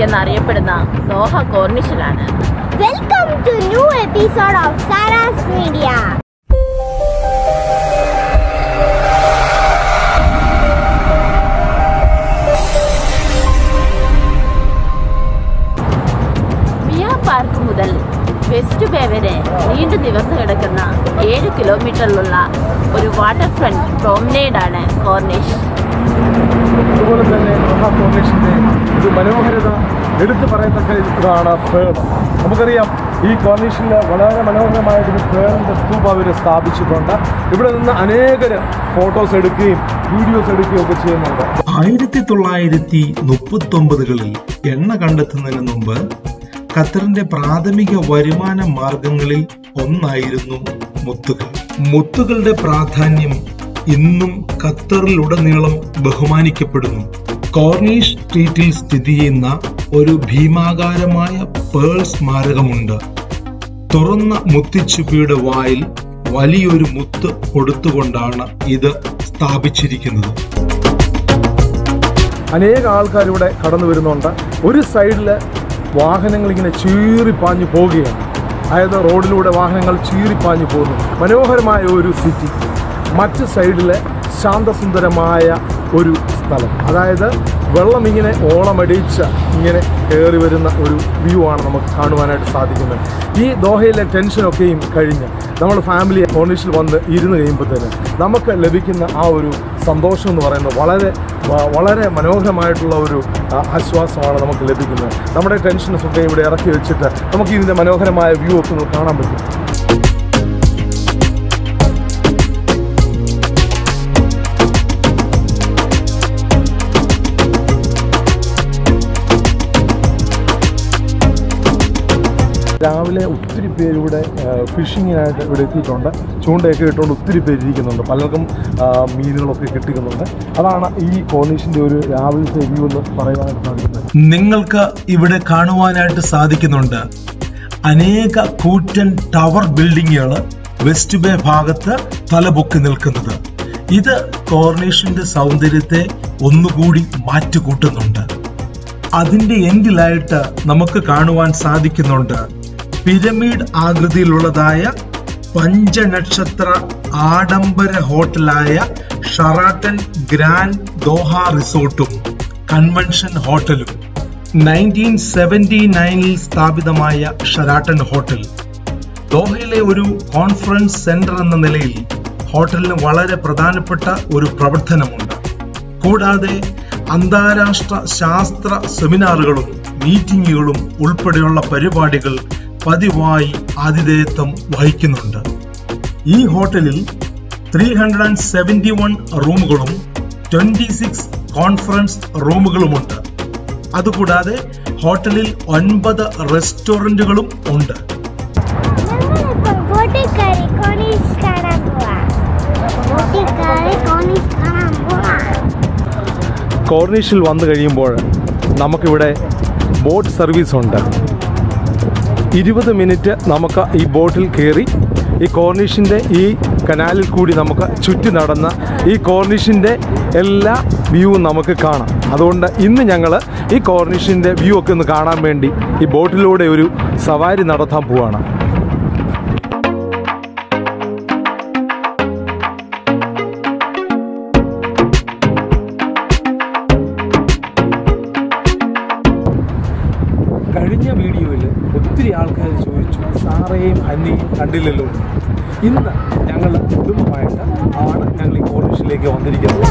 എന്നറിയപ്പെടുന്ന ദോഹ കോർണിഷിലാണ് Welcome to new episode of Sarah's Media. MIA park മുതൽ west bay വരെ നീണ്ടു നിവർന്നു കിടക്കുന്ന ഏഴ് കിലോമീറ്ററിലുള്ള ഒരു വാട്ടർ ഫ്രണ്ട് പ്രോmenade കോർണിഷ് അതുപോലെ തന്നെ മഹാ കോർണേഷൻ്റെ ഒരു മനോഹരത എടുത്തു പറയത്തക്ക ഇതാണ് പേൾ നമുക്കറിയാം ഈ കോർണേഷനിൽ വളരെ മനോഹരമായിട്ടൊരു പേളിൻ്റെ സ്തൂപ അവർ സ്ഥാപിച്ചിട്ടുണ്ട് ഇവിടെ നിന്ന് അനേകർ ഫോട്ടോസ് എടുക്കുകയും വീഡിയോസ് എടുക്കുകയും ഒക്കെ ചെയ്യുന്നുണ്ട് ആയിരത്തി തൊള്ളായിരത്തി മുപ്പത്തി ഒമ്പതുകളിൽ എണ്ണ കണ്ടെത്തുന്നതിന് മുമ്പ് ഖത്തറിന്റെ പ്രാഥമിക വരുമാന മാർഗങ്ങളിൽ ഒന്നായിരുന്നു മുത്തുകൾ മുത്തുകളുടെ പ്രാധാന്യം ഇന്നും ഖത്തറിലുടനീളം ബഹുമാനിക്കപ്പെടുന്നു കോർണീഷ് സ്ട്രീറ്റിൽ സ്ഥിതി ചെയ്യുന്ന ഒരു ഭീമാകാരമായ പേൾ സ്മാരകമുണ്ട് തുറന്ന മുത്തിച്ചുപ്പിയുടെ വായിൽ വലിയൊരു മുത്ത് കൊടുത്തുകൊണ്ടാണ് ഇത് സ്ഥാപിച്ചിരിക്കുന്നത് അനേക ആൾക്കാർ ഇവിടെ കടന്നു വരുന്നുണ്ട് ഒരു സൈഡിൽ വാഹനങ്ങൾ ഇങ്ങനെ ചീറിപ്പാഞ്ഞു പോവുകയാണ് അതായത് റോഡിലൂടെ വാഹനങ്ങൾ ചീറിപ്പാഞ്ഞു പോകുന്നു മനോഹരമായ ഒരു സിറ്റി മറ്റ് സൈഡിൽ ശാന്തസുന്ദരമായ ഒരു സ്ഥലം അതായത് വെള്ളം ഇങ്ങനെ ഓളമടിച്ച് ഇങ്ങനെ കയറി വരുന്ന ഒരു വ്യൂ ആണ് നമുക്ക് കാണുവാനായിട്ട് സാധിക്കുന്നത് ഈ ദോഹയിലെ ടെൻഷനൊക്കെയും കഴിഞ്ഞ് നമ്മൾ ഫാമിലി ഓണീഷിൽ വന്ന് ഇരുന്ന് കഴിയുമ്പോൾ തന്നെ നമുക്ക് ലഭിക്കുന്ന ആ ഒരു സന്തോഷം എന്ന് പറയുന്നത് വളരെ വ- വളരെ മനോഹരമായിട്ടുള്ള ഒരു ആ, ആശ്വാസമാണ് നമുക്ക് ലഭിക്കുന്നത് നമ്മുടെ ടെൻഷൻസ് ഒക്കെ ഇവിടെ ഇറക്കി വെച്ചിട്ട് നമുക്ക് ഇതിൻ്റെ മനോഹരമായ വ്യൂ ഒക്കെ ഒന്ന് കാണാൻ പറ്റും രാവിലെ ഒത്തിരി പേര് ഇവിടെ ഫിഷിങ്ങിനായിട്ട് ഇവിടെ എത്തിയിട്ടുണ്ട് ചൂണ്ടയൊക്കെ ഇട്ടുകൊണ്ട് ഒത്തിരി പേര് ഇരിക്കുന്നുണ്ട് പലർക്കും ആ, മീനുകളൊക്കെ കിട്ടിക്കുന്നുണ്ട് അതാണ് ഈ കോർണീഷിൻ്റെ ഒരു രാവിലത്തെ വ്യൂ എന്ന് പറയുവാനായിട്ട് സാധിക്കുന്നത് നിങ്ങൾക്ക് ഇവിടെ കാണുവാനായിട്ട് സാധിക്കുന്നുണ്ട് അനേക കൂറ്റൻ ടവർ ബിൽഡിങ്ങുകൾ വെസ്റ്റ് ബേ ഭാഗത്ത് തലപൊക്കി നിൽക്കുന്നത് ഇത് കോർണേഷന്റെ സൗന്ദര്യത്തെ ഒന്നുകൂടി മാറ്റുകൂട്ടുന്നുണ്ട് അതിന്റെ എൻഡിലായിട്ട് നമുക്ക് കാണുവാൻ സാധിക്കുന്നുണ്ട് പിരമിഡ് ആകൃതിയിലുള്ളതായ പഞ്ചനക്ഷത്ര ആഡംബര ഹോട്ടലായ ഷറാട്ടൻ ഗ്രാൻഡ് ദോഹ റിസോർട്ടും കൺവെൻഷൻ ഹോട്ടലും നയൻറ്റീൻ സെവൻറ്റി നയനിൽ സ്ഥാപിതമായ ഷറാട്ടൻ ഹോട്ടൽ ദോഹയിലെ ഒരു കോൺഫറൻസ് സെന്റർ എന്ന നിലയിൽ ഹോട്ടലിന് വളരെ പ്രധാനപ്പെട്ട ഒരു പ്രവർത്തനമുണ്ട് കൂടാതെ അന്താരാഷ്ട്ര ശാസ്ത്ര സെമിനാറുകളും മീറ്റിംഗുകളും ഉൾപ്പെടെയുള്ള പരിപാടികൾ പതിവായി ആതിഥേയത്വം വഹിക്കുന്നുണ്ട് ഈ ഹോട്ടലിൽ three hundred and seventy one റൂമുകളും ട്വന്റി സിക്സ് കോൺഫറൻസ് റൂമുകളുമുണ്ട് അതുകൂടാതെ ഹോട്ടലിൽ ഒൻപത് റെസ്റ്റോറന്റുകളും ഉണ്ട് നമ്മളിപ്പം ബോട്ടിൽ കയറി കോണീസ് കാണാൻ പോവാ ബോട്ടിൽ കയറി കോണീസ് കാണാൻ പോവാ കോർണീഷിൽ വന്നു കഴിയുമ്പോൾ നമുക്കിവിടെ ബോട്ട് സർവീസ് ഉണ്ട് ഇരുപത് മിനിറ്റ് നമുക്ക് ഈ ബോട്ടിൽ കയറി ഈ കോർണീഷിൻ്റെ ഈ കനാലിൽ കൂടി നമുക്ക് ചുറ്റി നടന്ന ഈ കോർണീഷിൻ്റെ എല്ലാ വ്യൂവും നമുക്ക് കാണാം അതുകൊണ്ട് ഇന്ന് ഞങ്ങൾ ഈ കോർണീഷിൻ്റെ വ്യൂ ഒക്കെ ഒന്ന് കാണാൻ വേണ്ടി ഈ ബോട്ടിലൂടെ ഒരു സവാരി നടത്താൻ പോവാണ് കഴിഞ്ഞ വീഡിയോയിൽ ഒത്തിരി ആൾക്കാർ ചോദിച്ചു സാറേയും അന്നയും കണ്ടില്ലല്ലോ എന്ന്. ഇന്ന് ഞങ്ങൾ കുടുംബമായിട്ട് ആണ് ഞങ്ങൾ ഈ കോർണിഷിലേക്ക് വന്നിരിക്കുന്നത്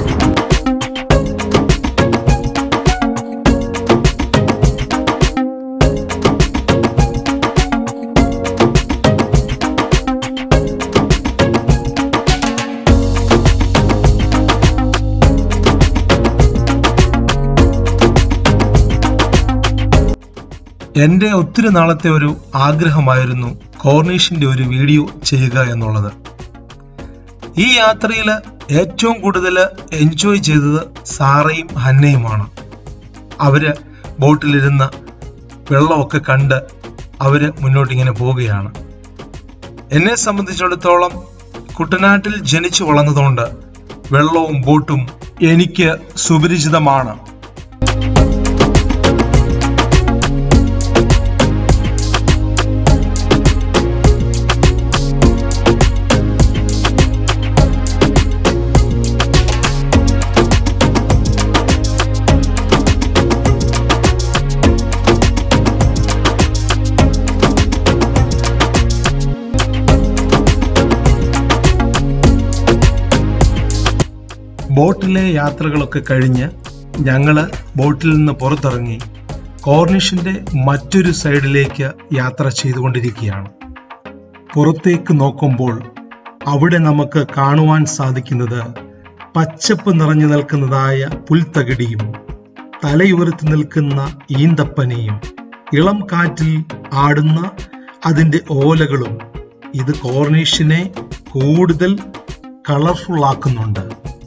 എന്റെ ഒത്തിരി നാളത്തെ ഒരു ആഗ്രഹമായിരുന്നു കോർണീഷിന്റെ ഒരു വീഡിയോ ചെയ്യുക എന്നുള്ളത് ഈ യാത്രയിൽ ഏറ്റവും കൂടുതൽ എൻജോയ് ചെയ്തത് സാറയും ഹന്നയുമാണ് അവര് ബോട്ടിലിരുന്ന് വെള്ളമൊക്കെ കണ്ട് അവര് മുന്നോട്ടിങ്ങനെ പോവുകയാണ് എന്നെ സംബന്ധിച്ചിടത്തോളം കുട്ടനാട്ടിൽ ജനിച്ചു വളർന്നതുകൊണ്ട് വെള്ളവും ബോട്ടും എനിക്ക് സുപരിചിതമാണ് ബോട്ടിലെ യാത്രകളൊക്കെ കഴിഞ്ഞ് ഞങ്ങള് ബോട്ടിൽ നിന്ന് പുറത്തിറങ്ങി കോർണിഷിന്റെ മറ്റൊരു സൈഡിലേക്ക് യാത്ര ചെയ്തുകൊണ്ടിരിക്കുകയാണ് പുറത്തേക്ക് നോക്കുമ്പോൾ അവിടെ നമുക്ക് കാണുവാൻ സാധിക്കുന്നത് പച്ചപ്പ് നിറഞ്ഞു നിൽക്കുന്നതായ പുൽത്തകിടിയും തലയുയർത്തി നിൽക്കുന്ന ഈന്തപ്പനയും ഇളം കാറ്റിൽ ആടുന്ന അതിന്റെ ഓലകളും ഇത് കോർണിഷിനെ കൂടുതൽ കളർഫുൾ ആക്കുന്നുണ്ട്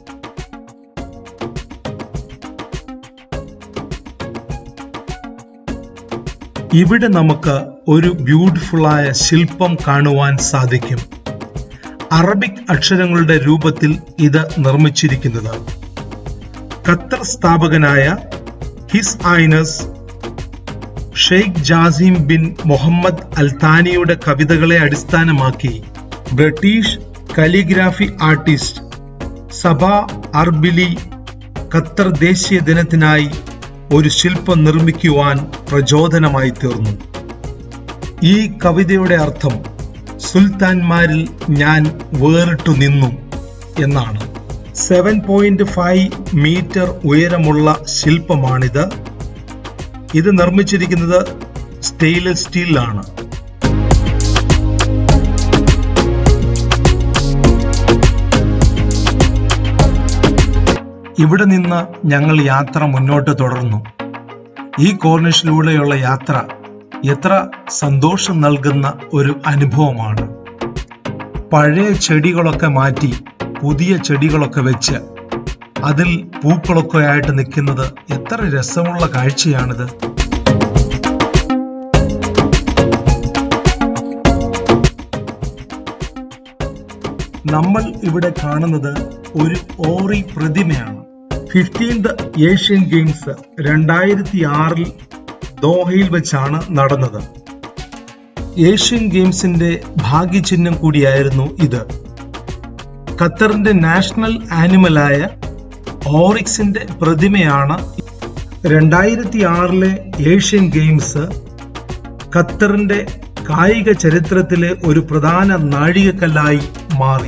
ഇവിടെ നമുക്ക് ഒരു ബ്യൂട്ടിഫുള്ളായ ശില്പം കാണുവാൻ സാധിക്കും അറബിക് അക്ഷരങ്ങളുടെ രൂപത്തിൽ ഇത് നിർമ്മിച്ചിരിക്കുന്നത് ഖത്തർ സ്ഥാപകനായ his highness Sheikh Jassim bin Muhammad അൽത്താനിയുടെ കവിതകളെ അടിസ്ഥാനമാക്കി ബ്രിട്ടീഷ് കലിഗ്രാഫി ആർട്ടിസ്റ്റ് സഭ അർബിലി ഖത്തർ ദേശീയ ദിനത്തിനായി ഒരു ശില്പം നിർമ്മിക്കുവാൻ പ്രചോദനമായി തീർന്നു ഈ കവിതയുടെ അർത്ഥം സുൽത്താൻമാരിൽ ഞാൻ വേറിട്ടു നിന്നു എന്നാണ് സെവൻ പോയിന്റ് ഫൈവ് മീറ്റർ ഉയരമുള്ള ശില്പമാണിത് ഇത് നിർമ്മിച്ചിരിക്കുന്നത് സ്റ്റെയിൻലെസ് സ്റ്റീലിലാണ് ഇവിടെ നിന്ന് ഞങ്ങൾ യാത്ര മുന്നോട്ട് തുടർന്നു ഈ കോർണിഷിലൂടെയുള്ള യാത്ര എത്ര സന്തോഷം നൽകുന്ന ഒരു അനുഭവമാണ് പഴയ ചെടികളൊക്കെ മാറ്റി പുതിയ ചെടികളൊക്കെ വെച്ച് അതിൽ പൂക്കളൊക്കെ ആയിട്ട് നിൽക്കുന്നത് എത്ര രസമുള്ള കാഴ്ചയാണിത് നമ്മൾ ഇവിടെ കാണുന്നത് ഒരു ഓറി പ്രതിമയാണ് ഫിഫ്റ്റീൻത് ഏഷ്യൻ ഗെയിംസ് രണ്ടായിരത്തി ആറിൽ ദോഹയിൽ വെച്ചാണ് നടന്നത് ഏഷ്യൻ ഗെയിംസിന്റെ ഭാഗ്യചിഹ്നം കൂടിയായിരുന്നു ഇത് ഖത്തറിന്റെ നാഷണൽ ആനിമലായ ഓറിക്സിന്റെ പ്രതിമയാണ് രണ്ടായിരത്തി ആറിലെ ഏഷ്യൻ ഗെയിംസ് ഖത്തറിന്റെ കായിക ചരിത്രത്തിലെ ഒരു പ്രധാന നാഴികക്കല്ലായി മാറി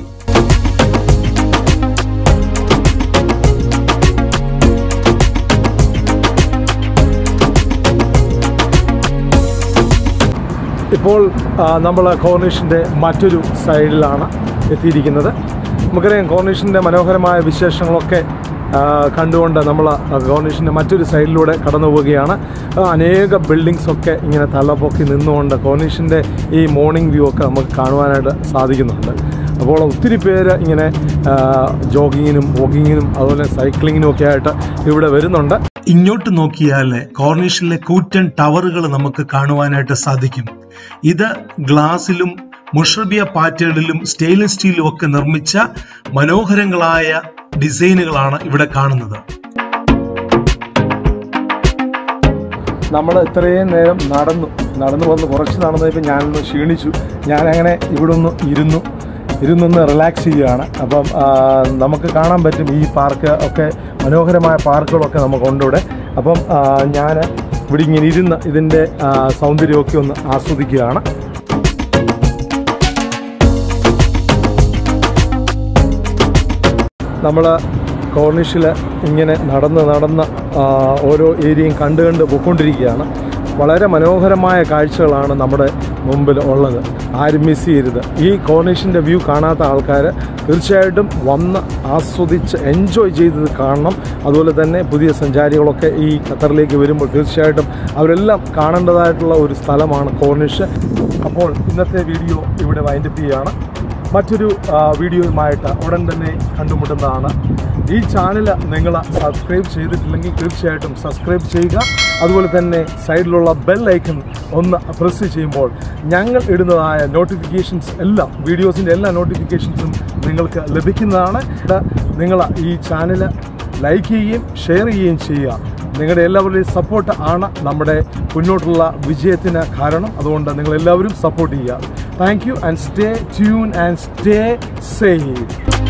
ഇപ്പോൾ നമ്മൾ കോർണിഷിൻ്റെ മറ്റൊരു സൈഡിലാണ് എത്തിയിരിക്കുന്നത് നമുക്കറിയാം കോർണിഷിൻ്റെ മനോഹരമായ വിശേഷങ്ങളൊക്കെ ആ, കണ്ടുകൊണ്ട് നമ്മൾ കോർണിഷിൻ്റെ മറ്റൊരു സൈഡിലൂടെ കടന്നു പോവുകയാണ് ആ, അനേക ബിൽഡിങ്സ് ഒക്കെ ഇങ്ങനെ തലപൊക്കി നിന്നുകൊണ്ട് കോർണിഷിൻ്റെ ഈ മോർണിംഗ് വ്യൂ ഒക്കെ നമുക്ക് കാണുവാനായിട്ട് സാധിക്കുന്നുണ്ട് അപ്പോൾ ഒത്തിരി പേര് ഇങ്ങനെ ജോഗിങ്ങിനും വോക്കിങ്ങിനും അതുപോലെ സൈക്ലിങ്ങിനും ഒക്കെ ആയിട്ട് ഇവിടെ വരുന്നുണ്ട് ഇങ്ങോട്ട് നോക്കിയാൽ കോർണിഷിലെ കൂറ്റൻ ടവറുകൾ നമുക്ക് കാണുവാനായിട്ട് സാധിക്കും ഇത് ഗ്ലാസിലും മുഷർബിയ പാറ്റേണിലും സ്റ്റെയിൻലെസ് സ്റ്റീലും ഒക്കെ നിർമ്മിച്ച മനോഹരങ്ങളായ ഡിസൈനുകളാണ് ഇവിടെ കാണുന്നത് നമ്മൾ ഇത്രയും നേരം നടന്നു നടന്നു വന്ന് കുറച്ച് നടന്നപ്പോൾ ഞാനൊന്ന് ക്ഷീണിച്ചു ഞാനങ്ങനെ ഇവിടെ ഒന്ന് ഇരുന്നു ഇരുന്നൊന്ന് റിലാക്സ് ചെയ്യുകയാണ് അപ്പം ആ, നമുക്ക് കാണാൻ പറ്റും ഈ പാർക്ക് ഒക്കെ മനോഹരമായ പാർക്കുകളൊക്കെ നമുക്കുണ്ട് ഇവിടെ അപ്പം ഞാൻ ഇവിടെ ഇങ്ങനെ ഇരുന്ന് ഇതിൻ്റെ ആ, സൗന്ദര്യമൊക്കെ ഒന്ന് ആസ്വദിക്കുകയാണ് നമ്മൾ കോർണിഷിൽ ഇങ്ങനെ നടന്ന് നടന്ന് ആ, ഓരോ ഏരിയയും കണ്ട് കണ്ട് പോയിക്കൊണ്ടിരിക്കുകയാണ് വളരെ മനോഹരമായ കാഴ്ചകളാണ് നമ്മുടെ മുമ്പിൽ ഉള്ളത് ആരും മിസ് ചെയ്യരുത് ഈ കോർണിഷിൻ്റെ വ്യൂ കാണാത്ത ആൾക്കാർ തീർച്ചയായിട്ടും വന്ന് ആസ്വദിച്ച് എൻജോയ് ചെയ്തത് കാണണം അതുപോലെ തന്നെ പുതിയ സഞ്ചാരികളൊക്കെ ഈ ഖത്തറിലേക്ക് വരുമ്പോൾ തീർച്ചയായിട്ടും അവരെല്ലാം കാണേണ്ടതായിട്ടുള്ള ഒരു സ്ഥലമാണ് കോർണിഷ് അപ്പോൾ ഇന്നത്തെ വീഡിയോ ഇവിടെ വൈൻഡപ്പ് ചെയ്യുകയാണ് മറ്റൊരു ആ, വീഡിയോയുമായിട്ട് ഉടൻ തന്നെ കണ്ടുമുട്ടുന്നതാണ് ഈ ചാനൽ നിങ്ങൾ സബ്സ്ക്രൈബ് ചെയ്തിട്ടില്ലെങ്കിൽ തീർച്ചയായിട്ടും സബ്സ്ക്രൈബ് ചെയ്യുക അതുപോലെ തന്നെ സൈഡിലുള്ള ബെൽ ഐക്കൺ ഒന്ന് പ്രസ് ചെയ്യുമ്പോൾ ഞങ്ങൾ ഇടുന്നതായ നോട്ടിഫിക്കേഷൻസ് എല്ലാം വീഡിയോസിൻ്റെ എല്ലാ നോട്ടിഫിക്കേഷൻസും നിങ്ങൾക്ക് ലഭിക്കുന്നതാണ് ഇത് നിങ്ങൾ ഈ ചാനൽ ലൈക്ക് ചെയ്യുകയും ഷെയർ ചെയ്യുകയും ചെയ്യുക നിങ്ങളുടെ എല്ലാവരുടെയും സപ്പോർട്ട് ആണ് നമ്മുടെ മുന്നോട്ടുള്ള വിജയത്തിന് കാരണം അതുകൊണ്ട് നിങ്ങൾ എല്ലാവരും സപ്പോർട്ട് ചെയ്യുക thank you and stay tune and stay safe